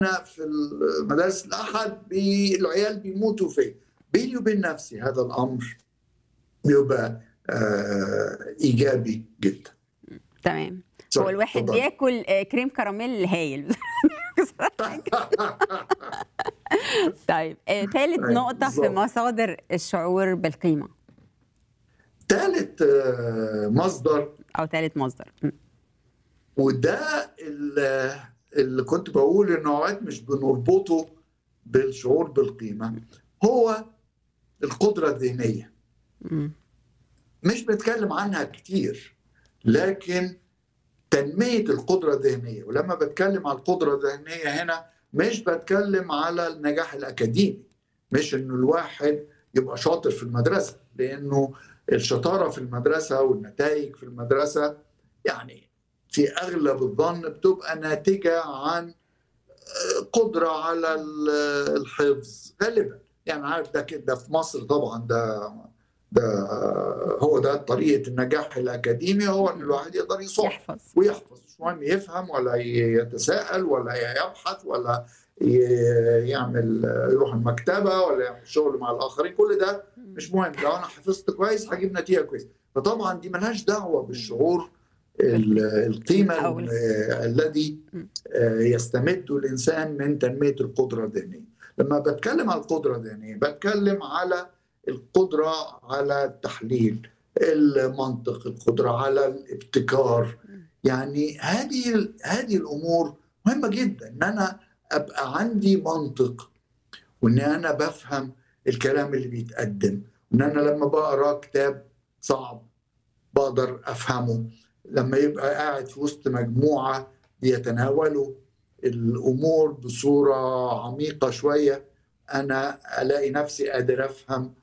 في المدارس الاحد بي العيال بيموتوا فيه بيني وبين نفسي هذا الامر بيبقى آه ايجابي جدا تمام صح، هو الواحد اتفضل. بياكل آه، كريم كراميل هايل طيب آه، ثالث أيوة، نقطة في بالظبط. مصادر الشعور بالقيمة ثالث آه مصدر أو ثالث مصدر م. وده ال- اللي كنت بقول انه اوقات مش بنربطه بالشعور بالقيمه هو القدره الذهنيه م. مش بتكلم عنها كتير لكن تنميه القدره الذهنيه ولما بتكلم على القدره الذهنيه هنا مش بتكلم على النجاح الاكاديمي مش انه الواحد يبقى شاطر في المدرسه لانه الشطاره في المدرسه والنتائج في المدرسه يعني في اغلب الظن بتبقى ناتجه عن قدره على ال- الحفظ غالبا يعني عارف ده كده في مصر طبعا ده ده هو ده طريقه النجاح الاكاديمي هو ان الواحد يقدر يصح يحفظ ويحفظ مش مهم يفهم ولا يتساءل ولا يبحث ولا ي- يعمل يروح المكتبه ولا يعمل شغل مع الاخرين كل ده مش مهم لو انا حفظت كويس هجيب نتيجه كويسه فطبعا دي ملهاش دعوه بالشعور ال- القيمه أو ال- ال- الذي آه، يستمد الانسان من تنميه القدره الذهنيه لما بتكلم على القدره الذهنيه بتكلم على القدره على التحليل المنطق القدره على الابتكار يعني هذه هذه الامور مهمه جدا ان انا ابقى عندي منطق وان انا بفهم الكلام اللي بيتقدم وان انا لما بقرا كتاب صعب بقدر افهمه لما يبقى قاعد في وسط مجموعه بيتناولوا الامور بصوره عميقه شويه انا الاقي نفسي قادر افهم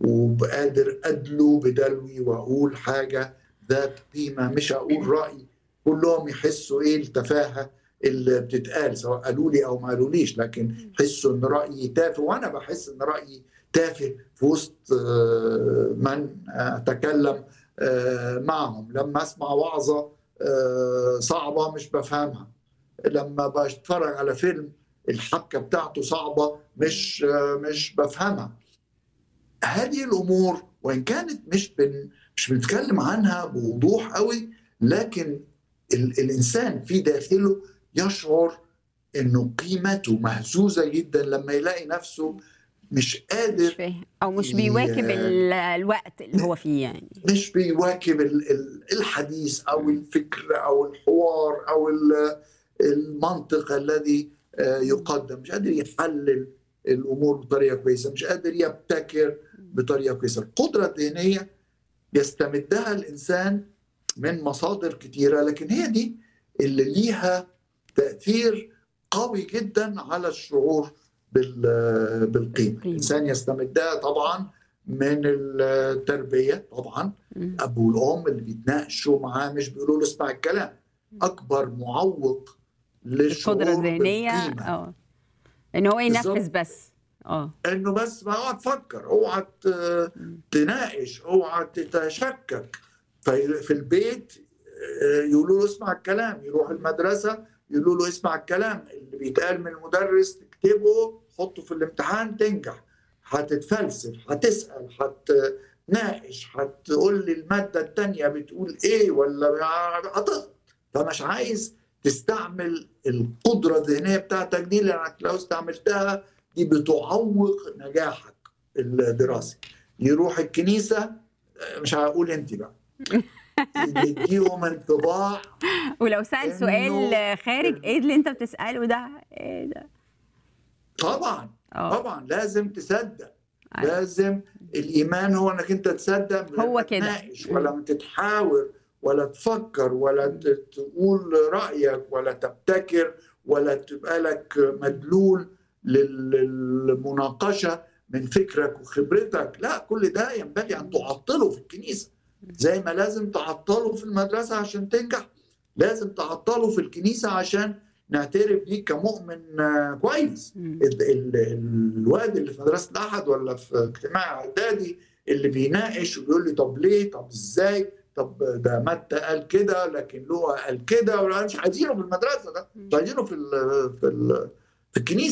وقادر ادلو بدلوي واقول حاجه ذات قيمه مش اقول راي كلهم يحسوا ايه التفاهه اللي بتتقال سواء قالوا لي او ما قالوليش لكن يحسوا ان رايي تافه وانا بحس ان رايي تافه في وسط آه، من اتكلم آه، معهم لما اسمع وعظه آه، صعبه مش بفهمها لما بتفرج على فيلم الحبكه بتاعته صعبه مش آه، مش بفهمها هذه الامور وان كانت مش بن مش بنتكلم عنها بوضوح قوي لكن ال الانسان في داخله يشعر انه قيمته مهزوزه جدا لما يلاقي نفسه مش مش قادر فاهم أو مش ي- بيواكب ال- الوقت اللي هو فيه يعني مش بيواكب ال- ال- الحديث او الفكر او الحوار او ال- المنطق الذي آه، يقدم مش قادر يحلل الامور بطريقه كويسه مش قادر يبتكر بطريقه كويسه القدره الذهنيه يستمدها الانسان من مصادر كتيره لكن هي دي اللي ليها تاثير قوي جدا على الشعور بال- بالقيمه الانسان يستمدها طبعا من التربيه طبعا م. الاب والام اللي بيتناقشوا معاه مش بيقولوا له اسمع الكلام اكبر معوق للشعور القدرة الذهنية بالقيمة. اه ان هو ينفذ بالظبط. بس اه انه بس ما اوعى تفكر اوعى ت- تناقش اوعى تتشكك في في البيت آه، يقولوا له اسمع الكلام يروح المدرسه يقولوا له اسمع الكلام اللي بيتقال من المدرس تكتبه حطه في الامتحان تنجح هتتفلسف هتسال هتناقش هتقول لي الماده الثانيه بتقول ايه ولا هتغلط فمش عايز تستعمل القدره الذهنيه بتاعتك دي لانك لو استعملتها دي بتعوق نجاحك الدراسي يروح الكنيسه آه، مش هقول انت بقى يديهم انطباع ولو سأل إنه- سؤال خارج ايه اللي انت بتسأله ده ايه ده طبعا اه طبعا لازم تصدق أيوة. لازم الايمان هو انك انت تصدق من هو ما كده. تناقش ولا ما تتحاور ولا تفكر ولا ت- تقول رايك ولا تبتكر ولا تبقى لك مدلول لل- للمناقشه من فكرك وخبرتك لا كل ده ينبغي ان تعطله في الكنيسه زي ما لازم تعطله في المدرسه عشان تنجح لازم تعطله في الكنيسه عشان نعترف بيك كمؤمن آه، كويس م. ال- ال- الواد اللي في مدرسه الاحد ولا في اجتماع اعدادي اللي بيناقش ويقول لي طب ليه طب ازاي طب ده متى قال كده لكن لوقا قال كده ولا مش عايزينه في المدرسه ده مش عايزينه في ال في ال في الكنيسة